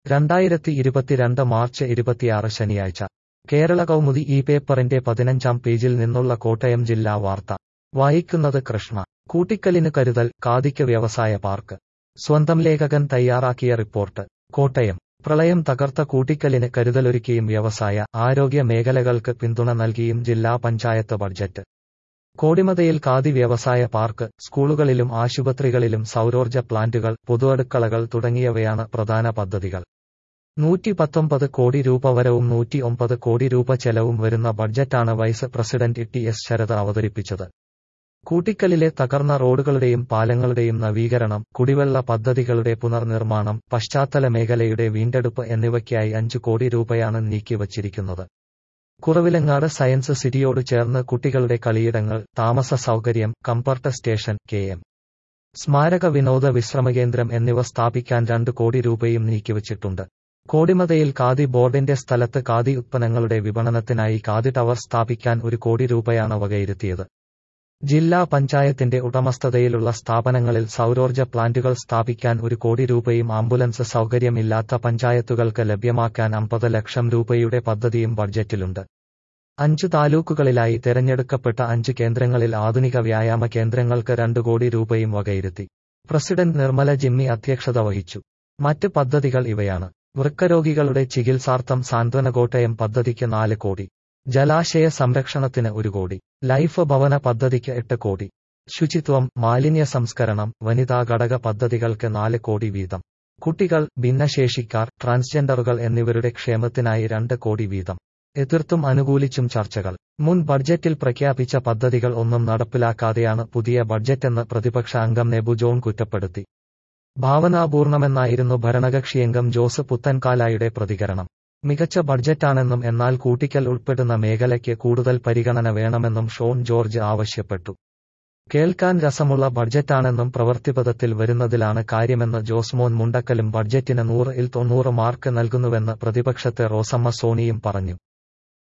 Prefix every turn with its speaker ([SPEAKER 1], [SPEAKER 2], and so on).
[SPEAKER 1] രണ്ടായിരത്തി ഇരുപത്തിരണ്ട് മാർച്ച് ഇരുപത്തിയാറ് ശനിയാഴ്ച കേരള കൗമുദി ഈ പേപ്പറിന്റെ പതിനഞ്ചാം പേജിൽ നിന്നുള്ള കോട്ടയം ജില്ലാ വാർത്ത വായിക്കുന്നത് കൃഷ്ണ കൂട്ടിക്കലിന് കരുതൽ കാതിക്ക് വ്യവസായ പാർക്ക് സ്വന്തം ലേഖകൻ തയ്യാറാക്കിയ റിപ്പോർട്ട് കോട്ടയം പ്രളയം തകർത്ത കൂട്ടിക്കലിന് കരുതലൊരുക്കിയും വ്യവസായ ആരോഗ്യ മേഖലകൾക്ക് പിന്തുണ നൽകിയും ജില്ലാ പഞ്ചായത്ത് ബഡ്ജറ്റ് കോടിമതയിൽ ഖാദി വ്യവസായ പാർക്ക് സ്കൂളുകളിലും ആശുപത്രികളിലും സൗരോർജ്ജ പ്ലാന്റുകൾ പൊതുഅടുക്കളകൾ തുടങ്ങിയവയാണ് പ്രധാന പദ്ധതികൾ നൂറ്റി പത്തൊമ്പത് കോടി രൂപ വരവും നൂറ്റി ഒമ്പത് കോടി രൂപ ചെലവും വരുന്ന ബഡ്ജറ്റാണ് vice president T S Sarath അവതരിപ്പിച്ചത് കൂട്ടിക്കലിലെ തകർന്ന റോഡുകളുടെയും പാലങ്ങളുടെയും നവീകരണം കുടിവെള്ള പദ്ധതികളുടെ പുനർനിർമ്മാണം പശ്ചാത്തല മേഖലയുടെ വീണ്ടെടുപ്പ് എന്നിവയ്ക്കായി അഞ്ചു കോടി രൂപയാണ് നീക്കിവച്ചിരിക്കുന്നത് കുറവിലങ്ങാട് സയൻസ് സിറ്റിയോട് ചേർന്ന് കുട്ടികളുടെ കളിയിടങ്ങൾ താമസ സൗകര്യം കംഫർട്ട് സ്റ്റേഷൻ കെ എം സ്മാരക വിനോദ വിശ്രമകേന്ദ്രം എന്നിവ സ്ഥാപിക്കാൻ രണ്ട് കോടി രൂപയും നീക്കിവച്ചിട്ടുണ്ട് കോടിമതയിൽ ഖാദി ബോർഡിന്റെ സ്ഥലത്ത് ഖാദി ഉത്പന്നങ്ങളുടെ വിപണനത്തിനായി ഖാദി ടവർ സ്ഥാപിക്കാൻ ഒരു കോടി രൂപയാണ് വകയിരുത്തിയത് ജില്ലാ പഞ്ചായത്തിന്റെ ഉടമസ്ഥതയിലുള്ള സ്ഥാപനങ്ങളിൽ സൗരോർജ്ജ പ്ലാന്റുകൾ സ്ഥാപിക്കാൻ ഒരു കോടി രൂപയും ആംബുലൻസ് സൗകര്യമില്ലാത്ത പഞ്ചായത്തുകൾക്ക് ലഭ്യമാക്കാൻ അമ്പത് ലക്ഷം രൂപയുടെ പദ്ധതിയും ബഡ്ജറ്റിലുണ്ട് അഞ്ചു താലൂക്കുകളിലായി തെരഞ്ഞെടുക്കപ്പെട്ട അഞ്ച് കേന്ദ്രങ്ങളിൽ ആധുനിക വ്യായാമ കേന്ദ്രങ്ങൾക്ക് രണ്ട് കോടി രൂപയും വകയിരുത്തി പ്രസിഡന്റ് നിർമ്മല ജിമ്മി അധ്യക്ഷത വഹിച്ചു മറ്റ് പദ്ധതികൾ ഇവയാണ് വൃക്കരോഗികളുടെ ചികിത്സാർത്ഥം സാന്ത്വന കോട്ടയം പദ്ധതിക്ക് നാല് കോടി ജലാശയ സംരക്ഷണത്തിന് ഒരു കോടി ലൈഫ് ഭവന പദ്ധതിക്ക് എട്ട് കോടി ശുചിത്വം മാലിന്യ സംസ്കരണം വനിതാ ഘടക പദ്ധതികൾക്ക് നാല് കോടി വീതം കുട്ടികൾ ഭിന്നശേഷിക്കാർ ട്രാൻസ്ജെൻഡറുകൾ എന്നിവരുടെ ക്ഷേമത്തിനായി രണ്ട് കോടി വീതം എതിർത്തും അനുകൂലിച്ചും ചർച്ചകൾ മുൻ ബഡ്ജറ്റിൽ പ്രഖ്യാപിച്ച പദ്ധതികൾ ഒന്നും നടപ്പിലാക്കാതെയാണ് പുതിയ ബഡ്ജറ്റെന്ന് പ്രതിപക്ഷ അംഗം നെബു ജോൺ കുറ്റപ്പെടുത്തി ഭാവനാപൂർണമെന്നായിരുന്നു ഭരണകക്ഷിയംഗം ജോസ് പുത്തൻകാലായുടെ പ്രതികരണം മികച്ച ബഡ്ജറ്റാണെന്നും എന്നാൽ കൂട്ടിക്കൽ ഉൾപ്പെടുന്ന മേഖലയ്ക്ക് കൂടുതൽ പരിഗണന വേണമെന്നും ഷോൺ ജോർജ് ആവശ്യപ്പെട്ടു കേൾക്കാൻ രസമുള്ള ബഡ്ജറ്റാണെന്നും പ്രവൃത്തിപഥത്തിൽ വരുന്നതിലാണ് കാര്യമെന്ന് ജോസ്മോൻ മുണ്ടക്കലും ബഡ്ജറ്റിന് നൂറ് ഇൽ തൊണ്ണൂറ് മാർക്ക് നൽകുന്നുവെന്ന് പ്രതിപക്ഷത്തെ റോസമ്മ സോണിയും പറഞ്ഞു